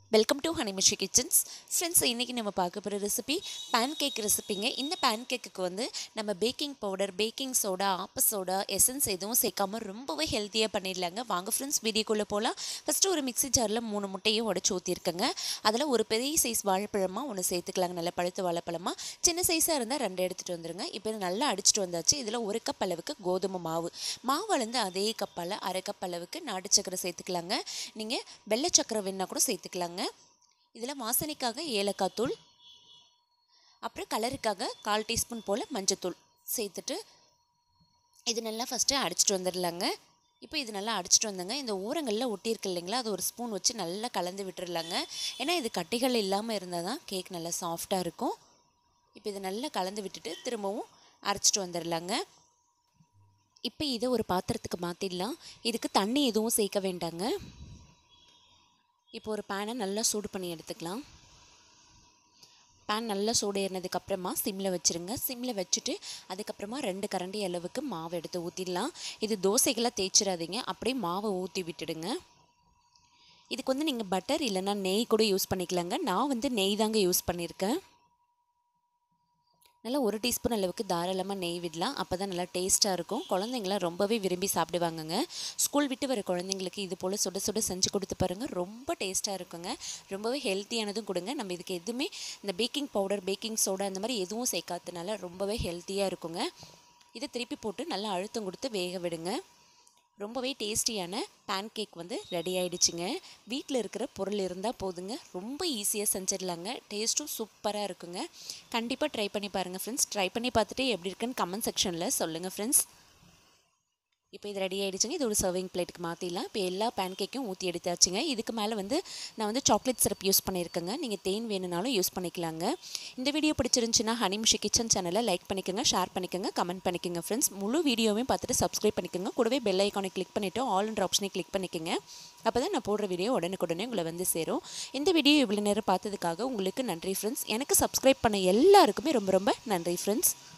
welcome to ஹனிமிஷி kitchens friends இன்றைக்கி நம்ம பார்க்க போகிற ரெசிபி பேன் கேக் ரெசிபிங்க இந்த பேன் கேக்குக்கு வந்து நம்ம பேக்கிங் பவுடர் பேக்கிங் சோடா ஆப்ப சோடா எசன்ஸ் எதுவும் சேர்க்காம ரொம்பவே ஹெல்த்தியாக பண்ணிடலாங்க வாங்க ஃப்ரெண்ட்ஸ் வீடியோக்குள்ளே போகலாம் ஃபஸ்ட்டு ஒரு மிக்ஸி ஜாரில் மூணு முட்டையும் உடச்சி ஊற்றிருக்கேங்க அதில் ஒரு பெரிய சைஸ் வாழைப்பழமாக ஒன்று சேர்த்துக்கலாங்க நல்ல பழுத்த வாழைப்பழமாக சின்ன சைஸாக இருந்தால் ரெண்டு எடுத்துகிட்டு வந்துருங்க இப்போ இது நல்லா அடிச்சிட்டு வந்தாச்சு இதில் ஒரு கப் அளவுக்கு கோதுமை மாவு மாவு அளந்து அதே கப்பால் அரை கப் அளவுக்கு நாட்டு சக்கரை சேர்த்துக்கலாங்க நீங்கள் வெள்ளை சக்கரை வேணால் கூட சேர்த்துக்கலாங்க இதில் வாசனைக்காக ஏலக்காய் தூள் அப்புறம் கலருக்காக கால் டீஸ்பூன் போல் மஞ்சத்தூள் சேர்த்துட்டு இது நல்லா ஃபஸ்ட்டு அடிச்சிட்டு வந்துடலாங்க இப்போ இது நல்லா அடிச்சிட்டு வந்தங்க இந்த ஓரங்களில் ஒட்டியிருக்கு இல்லைங்களா அது ஒரு ஸ்பூன் வச்சு நல்லா கலந்து விட்டுறலாங்க ஏன்னா இது கட்டிகள் இல்லாமல் இருந்தால் தான் கேக் நல்லா சாஃப்டாக இருக்கும் இப்போ இதை நல்லா கலந்து விட்டுட்டு திரும்பவும் அரைச்சிட்டு வந்துடலாங்க இப்போ இதை ஒரு பாத்திரத்துக்கு மாற்றிடலாம் இதுக்கு தண்ணி எதுவும் சேர்க்க வேண்டாங்க இப்போ ஒரு பேனை நல்லா சூடு பண்ணி எடுத்துக்கலாம் பேன் நல்லா சூடு ஏறினதுக்கப்புறமா சிம்மில் வச்சுருங்க சிம்மில் வச்சுட்டு அதுக்கப்புறமா ரெண்டு கரண்டி அளவுக்கு மாவு எடுத்து ஊற்றிடலாம் இது தோசைகளாக தேய்ச்சிடாதீங்க அப்படியே மாவை ஊற்றி விட்டுடுங்க இதுக்கு வந்து நீங்கள் பட்டர் இல்லைன்னா நெய் கூட யூஸ் பண்ணிக்கலாங்க நான் வந்து நெய் தாங்க யூஸ் பண்ணியிருக்கேன் நல்லா ஒரு டீஸ்பூன் அளவுக்கு தாராளமாக நெய் விடலாம் அப்போ தான் நல்லா டேஸ்ட்டாக இருக்கும் குழந்தைங்களாம் ரொம்பவே விரும்பி சாப்பிடுவாங்கங்க ஸ்கூல் விட்டு வர குழந்தைங்களுக்கு இது போல் சுட சுட செஞ்சு கொடுத்து பாருங்கள் ரொம்ப டேஸ்ட்டாக இருக்குங்க ரொம்பவே ஹெல்த்தியானதும் கொடுங்க நம்ம இதுக்கு எதுவுமே இந்த பேக்கிங் பவுடர் பேக்கிங் சோடா இந்த மாதிரி எதுவும் சேர்க்காததுனால ரொம்பவே ஹெல்த்தியாக இருக்குங்க இதை திருப்பி போட்டு நல்லா அழுத்தம் கொடுத்து வேக விடுங்க ரொம்பவே டேஸ்டியான பேன் கேக் வந்து ரெடி ஆயிடுச்சுங்க வீட்டில் இருக்கிற பொருள் இருந்தால் போதுங்க ரொம்ப ஈஸியாக செஞ்சிடலாங்க டேஸ்ட்டும் சூப்பராக இருக்குங்க கண்டிப்பாக ட்ரை பண்ணி பாருங்கள் ஃப்ரெண்ட்ஸ் ட்ரை பண்ணி பார்த்துட்டு எப்படி இருக்குன்னு கமெண்ட் செக்ஷனில் சொல்லுங்கள் ஃப்ரெண்ட்ஸ் இப்போ இது ரெடி ஆகிடுச்சுங்க இது ஒரு சர்விங் பிளேட்டுக்கு மாற்றிடலாம் இப்போ எல்லா பேன் கேக்கும் ஊற்றி எடுத்தாச்சுங்க இதுக்கு மேலே வந்து நான் வந்து சாக்லேட் சிரப் யூஸ் பண்ணியிருக்கேங்க நீங்கள் தேன் வேணும்னாலும் யூஸ் பண்ணிக்கலாங்க இந்த வீடியோ பிடிச்சிருந்துச்சுன்னா ஹனிமிஷி கிச்சன் சேனலை லைக் பண்ணிக்கோங்க ஷேர் பண்ணிக்கோங்க கமெண்ட் பண்ணிக்கோங்க ஃப்ரெண்ட்ஸ் முழு வீடியோவையும் பார்த்துட்டு சப்ஸ்கிரைப் பண்ணிக்கோங்க கூடவே பெல் ஐக்கானை கிளிக் பண்ணிவிட்டு ஆல்ன்ற ஆப்ஷனை கிளிக் பண்ணிக்கோங்க அப்போ தான் நான் போடுற வீடியோ உடனுக்குடனே உங்களை வந்து சேரும் இந்த வீடியோ இவ்வளோ நேரம் பார்த்ததுக்காக உங்களுக்கு நன்றி ஃப்ரெண்ட்ஸ் எனக்கு சப்ஸ்கிரைப் பண்ண எல்லாருக்குமே ரொம்ப ரொம்ப நன்றி ஃப்ரெண்ட்ஸ்